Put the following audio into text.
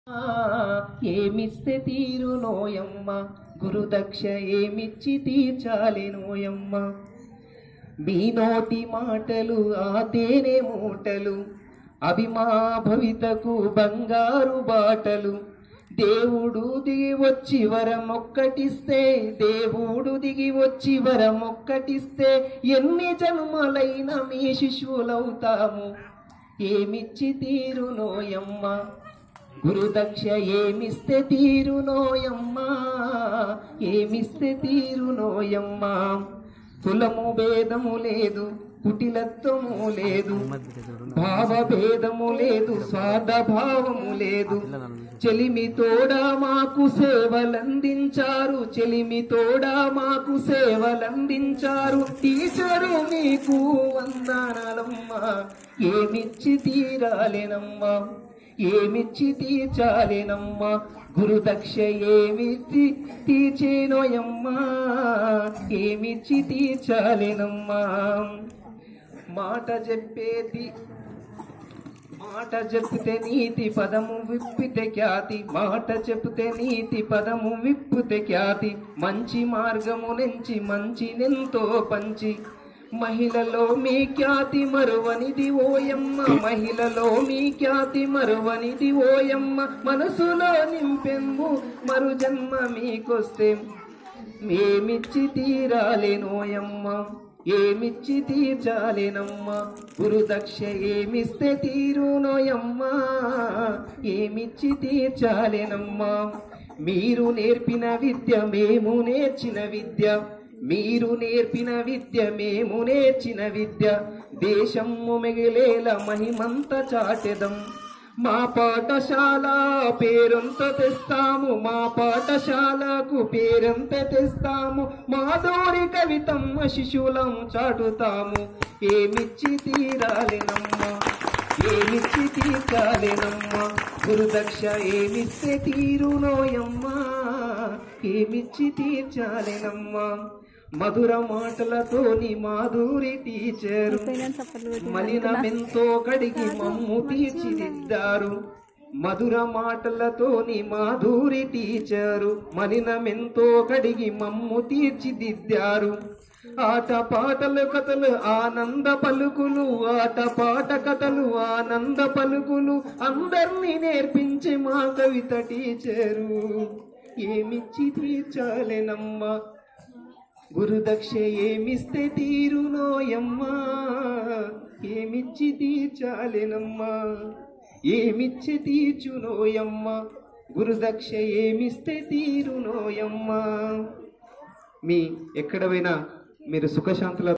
ఏమిస్తే తీరు నోయమ్మ గురుదక్ష ఏమిచ్చి తీర్చాలి నోయమ్మ మీ నోటి మాటలు ఆ తేనె మూటలు అవి మా భవితకు బంగారు బాటలు దేవుడు దిగి వచ్చి వరం ఒక్కటిస్తే దేవుడు దిగి వచ్చి వరం ఒక్కటిస్తే ఎన్ని జన్మలైన మీ శిశువులవుతాము ఏమిచ్చి తీరు నోయమ్మ గురుదక్ష ఏమిస్తే తీరు నోయమ్మ ఏమిస్తే తీరు నోయమ్మ కులము భేదము లేదు కుటిలత్వము లేదు భావ భేదము లేదు స్వార్థ భావము లేదు చెలిమి తోడా మాకు సేవలందించారు చెలిమి తోడా మాకు సేవలందించారు టీచరు మీకు వందనాలమ్మా ఏమిచ్చి తీరాలేనమ్మా ఏమిచ్చి తీర్చాలేనమ్మా గురుదక్ష ఏమిచ్చి తీర్చేనోయమ్మా ఏమిచ్చి తీర్చాలేనమ్మా మాట చెప్పేది మాట చెప్తే నీతి పదము విప్పితే ఖ్యాతి మాట చెప్తే నీతి పదము విప్పితే ఖ్యాతి మంచి మార్గము నుంచి మంచి నెంతో పంచి మహిళలో మీ ఖ్యాతి మరువనిది ఓయమ్మ మహిళలో మీ ఖ్యాతి మరువనిది ఓయమ్మ మనసులో నింపెమ్ము మరు జన్మ మీకొస్తే మేమిచ్చి తీరాలేనోయమ్మ ఏమిచ్చి తీర్చాలేనమ్మ గురుదక్ష ఏమిస్తే తీరునోయమ్మ ఏమిచ్చి తీర్చాలేనమ్మ మీరు నేర్పిన విద్య మేము నేర్చిన విద్య మీరు నేర్పిన విద్య మేము నేర్చిన విద్య దేశము మిగిలేల మహిమంత చాటెదం మా పాఠశాల పేరంత తెస్తాము మా పాఠశాలకు పేరంత తెస్తాము మాధురి కవితమ్మ శిశువులం చాటుతాము ఏమిచ్చి తీరాలినమ్మా ఏమిచ్చి తీర్చాలినమ్మా గురుదక్ష ఏమిస్తే తీరునోయమ్మా ఏమిచ్చి తీర్చాలినమ్మా మధుర మాటలతోని మాధురి టీచరు మలినమెంతో కడిగి మమ్ము తీర్చిదిద్దారు మధుర మాటలతోని మాధురి టీచరు మలినమెంతో కడిగి మమ్ము తీర్చిదిద్దారు ఆట పాటలు కథలు ఆనంద పలుకులు ఆట పాట కథలు ఆనంద పలుకులు అందర్నీ నేర్పించే మా కవిత టీచరు ఏమిచ్చి తీర్చాలేనమ్మా గురుదక్ష ఏమిస్తే తీరునోయమ్మా ఏమిచ్చి తీర్చాలేనమ్మా ఏమిచ్చి తీర్చునోయమ్మా గురుదక్ష ఏమిస్తే తీరునోయమ్మా మీ ఎక్కడ పోయినా మీరు సుఖశాంతుల